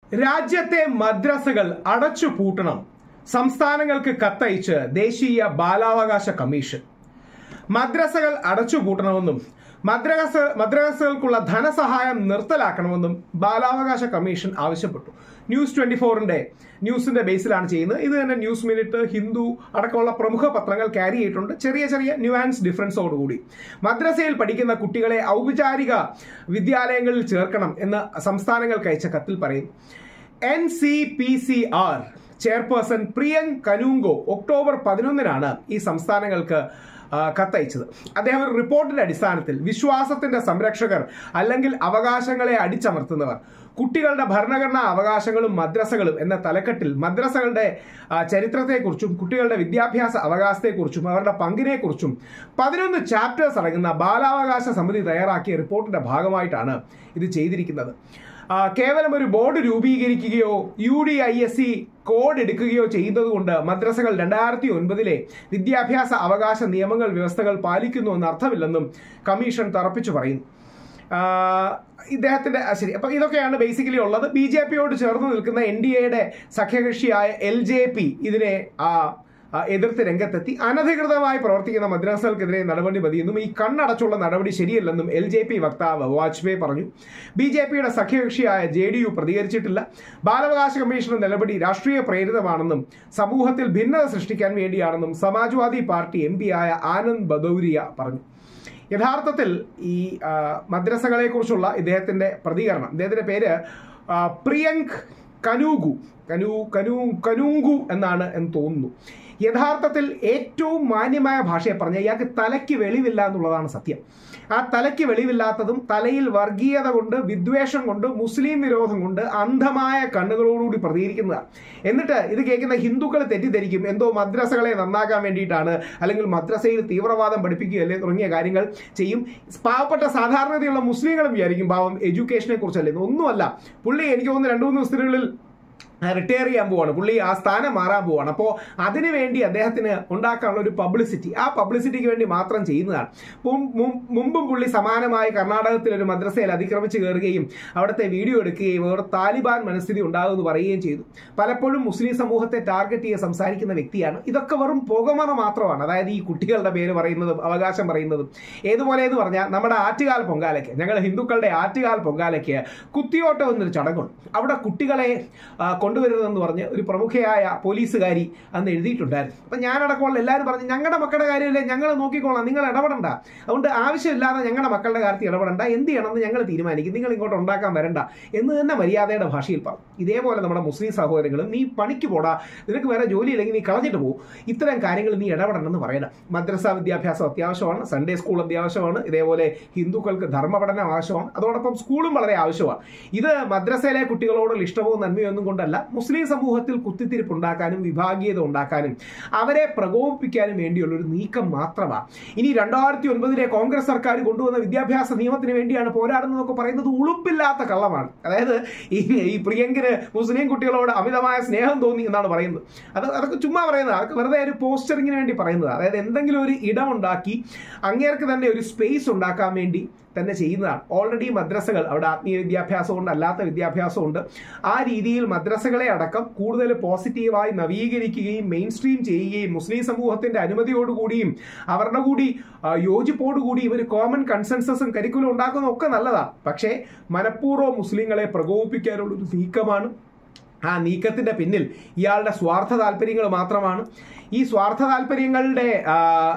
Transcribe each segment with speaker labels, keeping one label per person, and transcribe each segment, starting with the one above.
Speaker 1: രാജ്യത്തെ മദ്രസകൾ അടച്ചു പൂട്ടണം സംസ്ഥാനങ്ങൾക്ക് കത്തയച്ച് ദേശീയ ബാലാവകാശ കമ്മീഷൻ മദ്രസകൾ അടച്ചുപൂട്ടണമെന്നും മദ്രസ മദ്രസകൾക്കുള്ള ധനസഹായം നിർത്തലാക്കണമെന്നും ബാലാവകാശ കമ്മീഷൻ ആവശ്യപ്പെട്ടു ന്യൂസ് ട്വന്റി ഫോറിന്റെ ന്യൂസിന്റെ ബേസിലാണ് ചെയ്യുന്നത് ഇത് തന്നെ ന്യൂസ് മിനിറ്റ് ഹിന്ദു അടക്കമുള്ള പ്രമുഖ പത്രങ്ങൾ ക്യാരി ചെയ്തിട്ടുണ്ട് ചെറിയ ചെറിയ ന്യൂആൻസ് ഡിഫറൻസോടുകൂടി മദ്രസയിൽ പഠിക്കുന്ന കുട്ടികളെ ഔപചാരിക വിദ്യാലയങ്ങളിൽ ചേർക്കണം എന്ന് സംസ്ഥാനങ്ങൾക്ക് അയച്ച കത്തിൽ പറയുന്നു N C P C R chairperson Priyank Kanoongo October പതിനൊന്നിനാണ് ഈ സംസ്ഥാനങ്ങൾക്ക് ആ, കത്തയച്ചത് അദ്ദേഹം ഒരു റിപ്പോർട്ടിന്റെ അടിസ്ഥാനത്തിൽ വിശ്വാസത്തിന്റെ സംരക്ഷകർ അല്ലെങ്കിൽ അവകാശങ്ങളെ അടിച്ചമർത്തുന്നവർ കുട്ടികളുടെ ഭരണഘടനാ അവകാശങ്ങളും മദ്രസകളും എന്ന തലക്കെട്ടിൽ മദ്രസകളുടെ ആ, ചരിത്രത്തെക്കുറിച്ചും കുട്ടികളുടെ വിദ്യാഭ്യാസ അവകാശത്തെക്കുറിച്ചും അവരുടെ പങ്കിനെക്കുറിച്ചും പതിനൊന്ന് ചാപ്റ്റേഴ്സ് അടങ്ങുന്ന ബാലാവകാശ സമിതി തയ്യാറാക്കിയ റിപ്പോർട്ടിന്റെ ഭാഗമായിട്ടാണ് ഇത് ചെയ്തിരിക്കുന്നത് ആ, കേവലം ഒരു ബോർഡ് രൂപീകരിക്കുകയോ U D I S C code എടുക്കുകയോ ചെയ്യുന്നതുകൊണ്ട് മദ്രസകൾ രണ്ടായിരത്തി ഒൻപതിലെ വിദ്യാഭ്യാസ അവകാശ നിയമങ്ങൾ വ്യവസ്ഥകൾ പാലിക്കുന്നു എന്ന് അർത്ഥമില്ലെന്നും കമ്മീഷൻ തറപ്പിച്ചു പറയുന്നു ആ, ഇദ്ദേഹത്തിന്റെ ആ, ശരി അപ്പൊ ഇതൊക്കെയാണ് ബേസിക്കലി ഉള്ളത് ബി ജെ പിയോട് ചേർന്ന് നിൽക്കുന്ന എൻ ഡി എയുടെ സഖ്യകക്ഷിയായ എൽ ജെ പി ഇതിനെ ആ ആ, എതിർത്ത് രംഗത്തെത്തി അനധികൃതമായി പ്രവർത്തിക്കുന്ന മദ്രസകൾക്കെതിരെ നടപടി മതിയെന്നും ഈ കണ്ണടച്ചുള്ള നടപടി ശരിയല്ലെന്നും എൽ ജെ പി വക്താവ് വാജ്പേയി പറഞ്ഞു ബി ജെ പിയുടെ സഖ്യകക്ഷിയായ ജെ ഡി യു പ്രതികരിച്ചിട്ടില്ല ബാലാവകാശ കമ്മീഷന്റെ നടപടി രാഷ്ട്രീയ പ്രേരിതമാണെന്നും സമൂഹത്തിൽ ഭിന്നത സൃഷ്ടിക്കാൻ വേണ്ടിയാണെന്നും സമാജ്വാദി പാർട്ടി എം പി ആയ ആനന്ദ് ബദൌരിയ പറഞ്ഞു യഥാർത്ഥത്തിൽ ഈ ആ, മദ്രസകളെക്കുറിച്ചുള്ള ഇദ്ദേഹത്തിന്റെ പ്രതികരണം ഇദ്ദേഹത്തിന്റെ പേര് ആ, പ്രിയങ്ക് കനൂഗു കനു കനു കനൂങ്കു എന്നാണ് എന്ന് തോന്നുന്നു യഥാർത്ഥത്തിൽ ഏറ്റവും മാന്യമായ ഭാഷയെ പറഞ്ഞ ഇയാൾക്ക് തലയ്ക്ക് വെളിവില്ല എന്നുള്ളതാണ് സത്യം ആ തലയ്ക്ക് വെളിവില്ലാത്തതും തലയിൽ വർഗീയത കൊണ്ട് വിദ്വേഷം കൊണ്ട് മുസ്ലിം വിരോധം കൊണ്ട് അന്ധമായ കണ്ണുകളോടുകൂടി പ്രതികരിക്കുന്നതാണ് എന്നിട്ട് ഇത് കേൾക്കുന്ന ഹിന്ദുക്കൾ തെറ്റിദ്ധരിക്കും എന്തോ മദ്രസകളെ നന്നാക്കാൻ വേണ്ടിയിട്ടാണ് അല്ലെങ്കിൽ മദ്രസയിൽ തീവ്രവാദം പഠിപ്പിക്കുകയല്ലേ തുടങ്ങിയ കാര്യങ്ങൾ ചെയ്യും പാവപ്പെട്ട സാധാരണതയുള്ള മുസ്ലിങ്ങളും വിചാരിക്കും പാവം എഡ്യൂക്കേഷനെ കുറിച്ചല്ലേ ഇത് ഒന്നുമല്ല പുള്ളി എനിക്ക് തോന്നുന്നു രണ്ടു മൂന്ന് ദിവസത്തിനുള്ളിൽ റിട്ടയർ ചെയ്യാൻ പോവാണ് പുള്ളി ആ സ്ഥാനം മാറാൻ പോവാണ് അപ്പോൾ അതിനു വേണ്ടി അദ്ദേഹത്തിന് ഉണ്ടാക്കാനുള്ള ഒരു പബ്ലിസിറ്റി ആ പബ്ലിസിറ്റിക്ക് വേണ്ടി മാത്രം ചെയ്യുന്നതാണ് മും- മും- മുമ്പും പുള്ളി സമാനമായി കർണാടകത്തിൽ ഒരു മദ്രസയിൽ അതിക്രമിച്ച് കയറുകയും അവിടുത്തെ വീഡിയോ എടുക്കുകയും അവിടെ താലിബാൻ മനസ്ഥിതി ഉണ്ടാകുമെന്ന് പറയുകയും ചെയ്തു പലപ്പോഴും മുസ്ലിം സമൂഹത്തെ ടാർഗറ്റ് ചെയ്ത് സംസാരിക്കുന്ന വ്യക്തിയാണ് ഇതൊക്കെ വെറും പുകമറ മാത്രമാണ് അതായത് ഈ കുട്ടികളുടെ പേര് പറയുന്നതും അവകാശം പറയുന്നതും ഏതുപോലെ എന്ന് പറഞ്ഞാൽ നമ്മുടെ ആറ്റുകാൽ പൊങ്കാലയ്ക്ക് ഞങ്ങൾ ഹിന്ദുക്കളുടെ ആറ്റുകാൽ പൊങ്കാലയ്ക്ക് കുത്തിയോട്ടം എന്നൊരു ചടങ്ങുണ്ട് അവിടെ കുട്ടികളെ ആ, കൊണ്ടുവരുന്നതെന്ന് പറഞ്ഞ് ഒരു പ്രമുഖയായ പോലീസുകാരി അന്ന് എഴുതിയിട്ടുണ്ടായിരുന്നു അപ്പം ഞാനടക്കമുള്ള എല്ലാവരും പറഞ്ഞു ഞങ്ങളുടെ മക്കളുടെ കാര്യമല്ലേ ഞങ്ങൾ നോക്കിക്കോളാം നിങ്ങൾ ഇടപെടണ്ട അതുകൊണ്ട് ആവശ്യമില്ലാതെ ഞങ്ങളുടെ മക്കളുടെ കാര്യത്തിൽ ഇടപെടണ്ട എന്ത് ചെയ്യണമെന്ന് ഞങ്ങൾ തീരുമാനിക്കും നിങ്ങൾ ഇങ്ങോട്ട് ഉണ്ടാക്കാൻ വരണ്ട എന്ന് തന്നെ മര്യാദയുടെ ഭാഷയിൽ പറഞ്ഞു ഇതേപോലെ നമ്മുടെ മുസ്ലിം സഹോദരങ്ങളും നീ പണിക്ക് പോടാ നിനക്ക് വേറെ ജോലിയില്ലെങ്കിൽ നീ കളഞ്ഞിട്ട് പോകും ഇത്തരം കാര്യങ്ങൾ നീ ഇടപെടണമെന്ന് പറയണം മദ്രസ വിദ്യാഭ്യാസം അത്യാവശ്യമാണ് സൺഡേ സ്കൂൾ അത്യാവശ്യമാണ് ഇതേപോലെ ഹിന്ദുക്കൾക്ക് ധർമ്മപഠനം ആവശ്യമാണ് അതോടൊപ്പം സ്കൂളും വളരെ ആവശ്യമാണ് ഇത് മദ്രസയിലെ കുട്ടികളോടുള്ള ഇഷ്ടമോ നന്മയോ ഒന്നും കൊണ്ടല്ല മുസ്ലിം സമൂഹത്തിൽ കുത്തിത്തിരിപ്പ് ഉണ്ടാക്കാനും വിഭാഗീയത ഉണ്ടാക്കാനും അവരെ പ്രകോപിപ്പിക്കാനും വേണ്ടിയുള്ള ഒരു നീക്കം മാത്രമാണ് ഇനി രണ്ടായിരത്തി ഒൻപതിലെ കോൺഗ്രസ് സർക്കാർ കൊണ്ടുവന്ന വിദ്യാഭ്യാസ നിയമത്തിന് വേണ്ടിയാണ് പോരാടുന്നതൊക്കെ പറയുന്നത് ഉളുപ്പില്ലാത്ത കള്ളമാണ് അതായത് ഈ ഈ പ്രിയങ്കിന് മുസ്ലിം കുട്ടികളോട് അമിതമായ സ്നേഹം തോന്നി എന്നാണ് പറയുന്നത് അത് അതൊക്കെ ചുമ്മാ പറയുന്നത് അതൊക്കെ വെറുതെ ഒരു പോസ്റ്ററിങ്ങിന് വേണ്ടി പറയുന്നത് അതായത് എന്തെങ്കിലും ഒരു ഇടമുണ്ടാക്കി അങ്ങേർക്ക് തന്നെ ഒരു സ്പേസ് ഉണ്ടാക്കാൻ വേണ്ടി തന്നെ ചെയ്യുന്നതാണ് ഓൾറെഡി മദ്രസകൾ അവിടെ ആത്മീയ വിദ്യാഭ്യാസമുണ്ട് അല്ലാത്ത വിദ്യാഭ്യാസമുണ്ട് ആ രീതിയിൽ മദ്രസകളെ അടക്കം കൂടുതൽ പോസിറ്റീവായി നവീകരിക്കുകയും മെയിൻ സ്ട്രീം ചെയ്യുകയും മുസ്ലിം സമൂഹത്തിന്റെ അനുമതിയോടുകൂടിയും അവരുടെ കൂടി ആ, യോജിപ്പോടുകൂടിയും ഒരു കോമൺ കൺസെൻസസും കരിക്കുലം ഉണ്ടാക്കുന്നതും ഒക്കെ നല്ലതാണ് പക്ഷേ മനഃപൂർവ്വം മുസ്ലിങ്ങളെ പ്രകോപിപ്പിക്കാനുള്ള ഒരു നീക്കമാണ് ആ നീക്കത്തിന്റെ പിന്നിൽ ഇയാളുടെ സ്വാർത്ഥ താല്പര്യങ്ങൾ മാത്രമാണ് ഈ സ്വാർത്ഥ താല്പര്യങ്ങളുടെ ആ,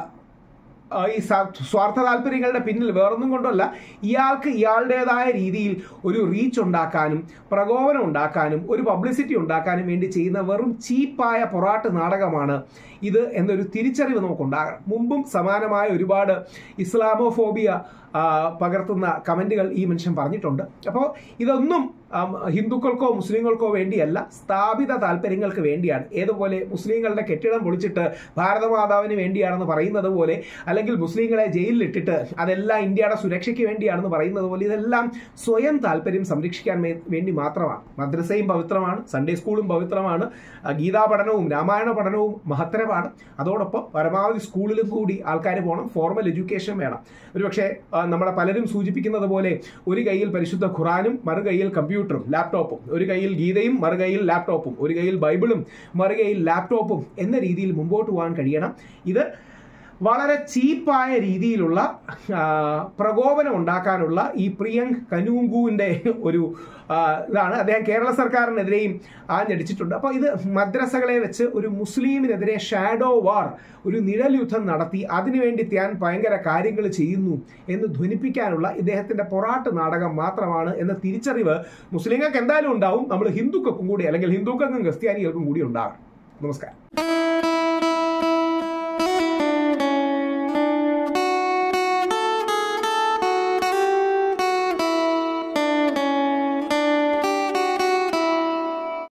Speaker 1: ആ, ഈ സ- സ്വാർത്ഥ താല്പര്യങ്ങളുടെ പിന്നിൽ വേറൊന്നും കൊണ്ടല്ല ഇയാൾക്ക് ഇയാളുടേതായ രീതിയിൽ ഒരു റീച്ച് ഉണ്ടാക്കാനും പ്രകോപനം ഉണ്ടാക്കാനും ഒരു പബ്ലിസിറ്റി ഉണ്ടാക്കാനും വേണ്ടി ചെയ്യുന്ന വെറും ചീപ്പായ പൊറാട്ട് നാടകമാണ് ഇത് എന്നൊരു തിരിച്ചറിവ് നമുക്കുണ്ടാകണം മുമ്പും സമാനമായ ഒരുപാട് ഇസ്ലാമോഫോബിയ ആ, പകർത്തുന്ന കമന്റുകൾ ഈ മനുഷ്യൻ പറഞ്ഞിട്ടുണ്ട് അപ്പോൾ ഇതൊന്നും ആം, ഹിന്ദുക്കൾക്കോ മുസ്ലിങ്ങൾക്കോ വേണ്ടിയല്ല സ്ഥാപിത താല്പര്യങ്ങൾക്ക് വേണ്ടിയാണ് ഏതുപോലെ മുസ്ലിങ്ങളുടെ കെട്ടിടം പൊളിച്ചിട്ട് ഭാരതമാതാവിന് വേണ്ടിയാണെന്ന് പറയുന്നത് പോലെ അല്ലെങ്കിൽ മുസ്ലിങ്ങളെ ജയിലിലിട്ടിട്ട് അതെല്ലാം ഇന്ത്യയുടെ സുരക്ഷയ്ക്ക് വേണ്ടിയാണെന്ന് പറയുന്നത് പോലെ ഇതെല്ലാം സ്വയം താല്പര്യം സംരക്ഷിക്കാൻ വേ- വേണ്ടി മാത്രമാണ് മദ്രസയും പവിത്രമാണ് സൺഡേ സ്കൂളും പവിത്രമാണ് ആ, ഗീതാ പഠനവും രാമായണ പഠനവും മഹത്തരമാണ് അതോടൊപ്പം പരമാവധി സ്കൂളിലും കൂടി ആൾക്കാർ പോകണം ഫോർമൽ എഡ്യൂക്കേഷൻ വേണം ഒരുപക്ഷെ ആ, നമ്മളെ പലരും സൂചിപ്പിക്കുന്നത് പോലെ ഒരു കയ്യിൽ പരിശുദ്ധ ഖുറാനും മറു കയ്യിൽ കമ്പ്യൂട്ടർ കമ്പ്യൂട്ടറും ലാപ്ടോപ്പും ഒരു കയ്യിൽ ഗീതയും മറുകൈയിൽ ലാപ്ടോപ്പും ഒരു കയ്യിൽ ബൈബിളും മറുകൈയിൽ ലാപ്ടോപ്പും എന്ന രീതിയിൽ മുമ്പോട്ട് പോകാൻ കഴിയണം ഇത് വളരെ ചീപ്പായ രീതിയിലുള്ള ആ, പ്രകോപനം ഉണ്ടാക്കാനുള്ള ഈ പ്രിയങ്ക് കനൂങ്കുവിന്റെ ഒരു ആ, ഇതാണ് അദ്ദേഹം കേരള സർക്കാരിനെതിരെയും ആഞ്ഞടിച്ചിട്ടുണ്ട് അപ്പോൾ ഇത് മദ്രസകളെ വെച്ച് ഒരു മുസ്ലിമിനെതിരെ ഷാഡോ വാർ ഒരു നിഴൽ യുദ്ധം നടത്തി അതിനുവേണ്ടി താൻ ഭയങ്കര കാര്യങ്ങൾ ചെയ്യുന്നു എന്ന് ധ്വനിപ്പിക്കാനുള്ള ഇദ്ദേഹത്തിന്റെ പൊറാട്ട് നാടകം മാത്രമാണ് എന്ന തിരിച്ചറിവ് മുസ്ലിങ്ങൾക്ക് എന്തായാലും ഉണ്ടാവും നമ്മൾ ഹിന്ദുക്കൾക്കും കൂടി അല്ലെങ്കിൽ ഹിന്ദുക്കൾക്കും ക്രിസ്ത്യാനികൾക്കും കൂടി ഉണ്ടാകും നമസ്കാരം